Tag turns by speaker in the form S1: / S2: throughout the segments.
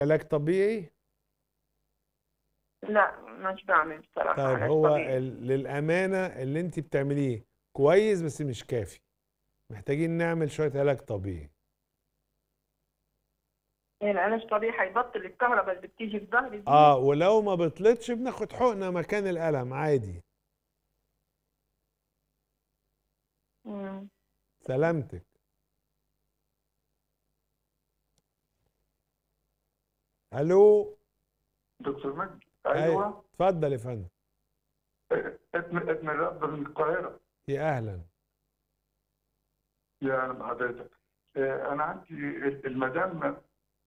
S1: علاج طبيعي
S2: لا مش بعمل بصراحة
S1: طيب
S2: علاج
S1: هو
S2: طبيعي
S1: ال- للأمانة اللي انت بتعمليه كويس بس مش كافي محتاجين نعمل شوية علاج طبيعي
S2: يعني العلاج الطبيعي هيبطل الكهرباء اللي بتيجي في ظهري دي
S1: اه ولو ما بطلتش بناخد حقنة مكان الألم عادي
S2: مم.
S1: سلامتك الو
S3: دكتور مجدي
S1: أيوة.
S3: ايوه
S1: اتفضل يا فندم
S3: ابن ابن الرب من القاهره
S1: يا اهلا
S3: يا اهلا بحضرتك آه، انا عندي المدام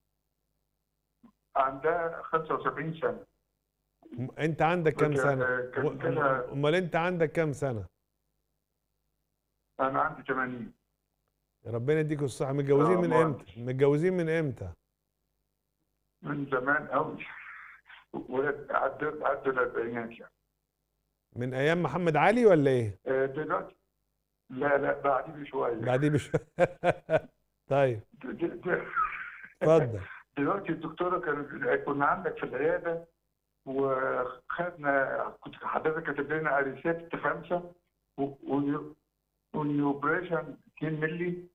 S3: عندها 75 سنه
S1: م- انت عندك كام
S3: كنت-
S1: سنة
S3: آه، كان
S1: و-
S3: كده-
S1: امال انت عندك كام سنة
S3: انا عندي 80
S1: ربنا يديكوا الصحة متجوزين
S3: آه،
S1: من
S3: مهندس.
S1: امتى متجوزين من امتى
S3: من زمان قوي ولد عدوا عدوا الاربعينات يعني
S1: من ايام محمد علي ولا ايه
S3: آه، دلوقتي لا لا بعديه بشويه
S1: بعديه بش طيب
S3: د- د- د-
S1: اتفضل
S3: دلوقتي الدكتوره كان كنا عندك في العياده وخدنا كنت حضرتك كاتب لنا ريسيبت خمسه ونيوبريشن 2 مللي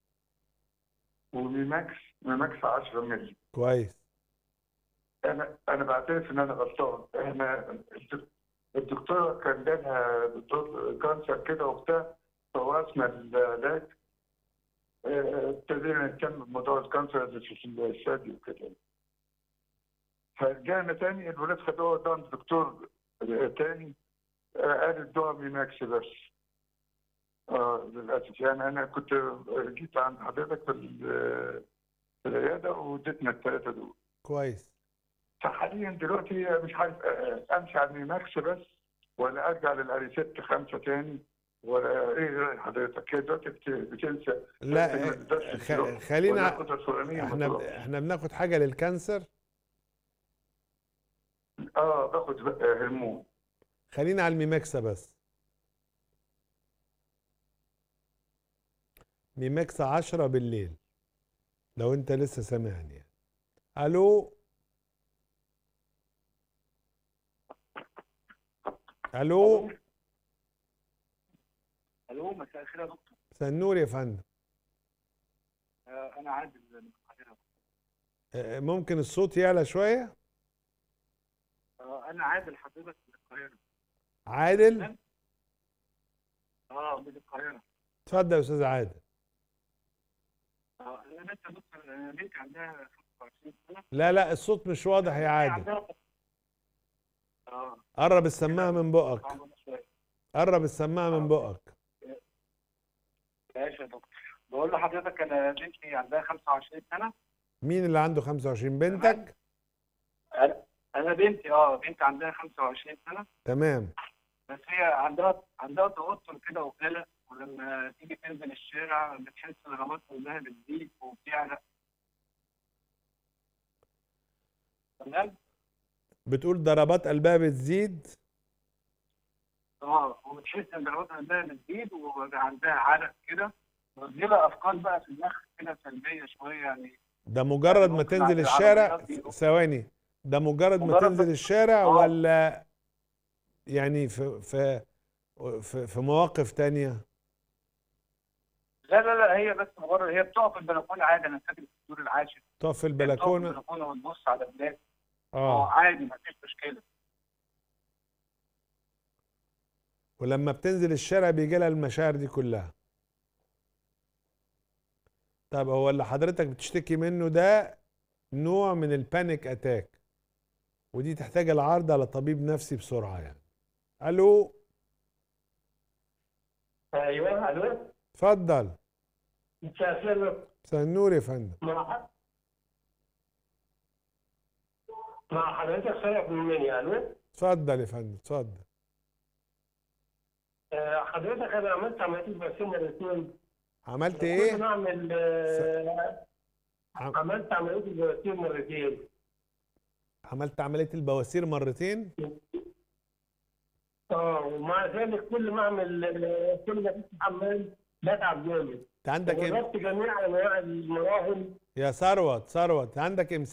S3: وميماكس ميماكس 10 مللي
S1: كويس
S3: انا انا بعترف ان انا غلطان احنا الدك- الدكتوره كان جالها دكتور كانسر كده وبتاع فوقفنا العلاج آه، ابتدينا نهتم بموضوع الكانسر اللي في الثدي وكده فرجعنا تاني الولاد خدوها قدام دكتور آه، تاني آه، قال ادوها ميماكس بس اه للاسف يعني انا كنت جيت عند حضرتك في ال- في العياده واديتنا الثلاثه دول
S1: كويس
S3: فحاليا دلوقتي مش عارف آه، امشي على الميماكس بس ولا ارجع للاريسيت خمسه تاني ولا ايه رأي حضرتك؟ هي دلوقتي بت- بتنسى
S1: لا
S3: ما تقدرش
S1: خ-
S3: تروح. ولا
S1: خلينا
S3: الخطة الفلانية ما
S1: احنا ب-
S3: تروحش.
S1: احنا بناخد حاجة للكانسر
S3: اه باخد آه، هرمون
S1: خلينا على الميماكسا بس ميماكسا عشرة بالليل لو انت لسه سامعني يعني. الو الو
S4: الو مساء الخير يا دكتور
S1: سنور يا فندم
S4: آه، انا عادل من القاهره
S1: اه، ممكن الصوت يعلى شوية
S4: آه، انا عادل حضرتك من القاهره
S1: عادل
S4: اه من القاهره
S1: اتفضل يا استاذ عادل
S4: اه انا بنت يا دكتور أنا بنتي عندها 25 سنه
S1: لا لا الصوت مش واضح يا عادل
S4: عندها اه
S1: قرب السماعة من بقك
S4: صعبة شوية.
S1: قرب السماعة من بقك
S4: ماشي يا دكتور بقول لحضرتك انا بنتي عندها 25 سنه
S1: مين اللي عنده 25 بنتك
S4: انا انا بنتي اه بنتي عندها 25 سنه
S1: تمام
S4: بس هي عندها عندها توتر كده وقلق ولما تيجي تنزل الشارع بتحس ضربات قلبها بتزيد وبتعرق تمام
S1: بتقول ضربات قلبها بتزيد
S4: اه وبتحس ان ضربات قلبها بتزيد وعندها عرق كده وبتجيلها افكار بقى في المخ كده سلبيه شويه يعني
S1: ده مجرد ما
S4: ممكن
S1: تنزل
S4: عند
S1: الشارع
S4: العربيات دي.
S1: ثواني ده مجرد ما
S4: مجرد
S1: تنزل
S4: بس-
S1: الشارع
S4: آه.
S1: ولا يعني في في في, في مواقف تانية
S4: لا لا لا هي بس مجرد هي بتقف في البلكونه عادي انا ساكن في الدور العاشر
S1: تقف في
S4: هي بتقف في
S1: البلكونة
S4: البلكونه وتبص على الناس اه
S1: اه
S4: عادي مفيش مشكله
S1: ولما بتنزل الشارع بيجي لها المشاعر دي كلها طب هو اللي حضرتك بتشتكي منه ده نوع من البانيك اتاك ودي تحتاج العرض على طبيب نفسي بسرعة يعني الو
S5: ايوه الو
S1: اتفضل
S5: مساء الخير
S1: مساء النور يا فندم
S5: مع مع حضرتك صالح من مني الو
S1: اتفضل يا فندم اتفضل
S5: آه، حضرتك انا عملت عمليه البرسيم مرتين
S1: عملت
S5: كنت
S1: ايه
S5: بعمل آه،
S1: عم-
S5: عملت عمليه البرسيم مرتين
S1: عملت عملية البواسير مرتين
S5: اه ومع ذلك كل ما اعمل آه، كل ما اخش الحمام بتعب جامد
S1: انت عندك إم...
S5: جربت جميع انواع المراهم
S1: يا ثروت ثروت عندك